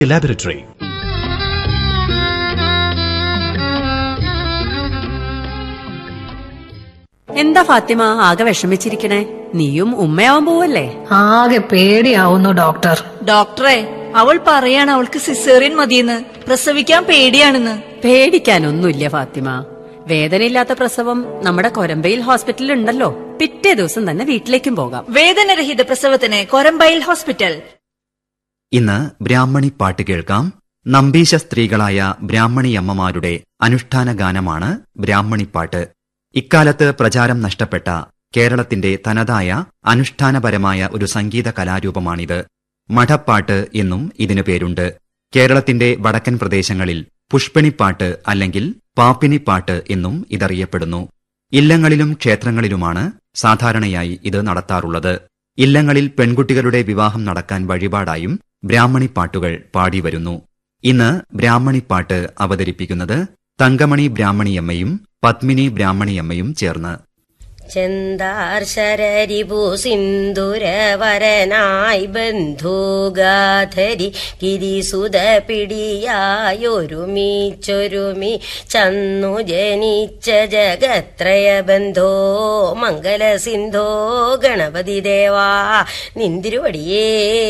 Laboratory. എന്താ ഫാത്തിമ ആകെ വിഷമിച്ചിരിക്കണേ നീയും ഉമ്മയാവാൻ പോവല്ലേ ആകെ പേടിയാവുന്നു ഡോക്ടർ ഡോക്ടറെ അവൾ പറയാണ് അവൾക്ക് സിസേറിയൻ മതിയെന്ന് പ്രസവിക്കാൻ പേടിയാണെന്ന് പേടിക്കാനൊന്നുമില്ല ഫാത്തിമ വേദനയില്ലാത്ത പ്രസവം നമ്മുടെ കൊരമ്പയിൽ ഹോസ്പിറ്റലിൽ ഉണ്ടല്ലോ പിറ്റേ ദിവസം തന്നെ വീട്ടിലേക്കും പോകാം വേദനരഹിത പ്രസവത്തിന് കൊരമ്പയിൽ ഹോസ്പിറ്റൽ ഇന്ന് ബ്രാഹ്മണി പാട്ട് കേൾക്കാം നമ്പീശ സ്ത്രീകളായ ബ്രാഹ്മണിയമ്മമാരുടെ അനുഷ്ഠാന ഗാനമാണ് ബ്രാഹ്മണിപ്പാട്ട് ഇക്കാലത്ത് പ്രചാരം നഷ്ടപ്പെട്ട കേരളത്തിന്റെ തനതായ അനുഷ്ഠാനപരമായ ഒരു സംഗീത കലാരൂപമാണിത് മഠപ്പാട്ട് എന്നും ഇതിനു പേരുണ്ട് കേരളത്തിന്റെ വടക്കൻ പ്രദേശങ്ങളിൽ പുഷ്പണിപ്പാട്ട് അല്ലെങ്കിൽ പാപ്പിനിപ്പാട്ട് എന്നും ഇതറിയപ്പെടുന്നു ഇല്ലങ്ങളിലും ക്ഷേത്രങ്ങളിലുമാണ് സാധാരണയായി ഇത് നടത്താറുള്ളത് ഇല്ലങ്ങളിൽ പെൺകുട്ടികളുടെ വിവാഹം നടക്കാൻ വഴിപാടായും ബ്രാഹ്മണിപ്പാട്ടുകൾ പാടിവരുന്നു ഇന്ന് ബ്രാഹ്മണിപ്പാട്ട് അവതരിപ്പിക്കുന്നത് തങ്കമണി ബ്രാഹ്മണിയമ്മയും പത്മിനി ബ്രാഹ്മണിയമ്മയും ചേർന്ന് ചെന്താർ ശരരിപു സിന്ദുരവരനായി ബന്ധുഗാധരി ഗിരിസുത പിടിയായൊരുമിച്ചൊരുമി ചന്നു ജനിച്ച ജഗത്രയ ബന്ധോ മംഗലസിന്ധോ ഗണപതി ദേവാ നിന്തിരുവടിയേ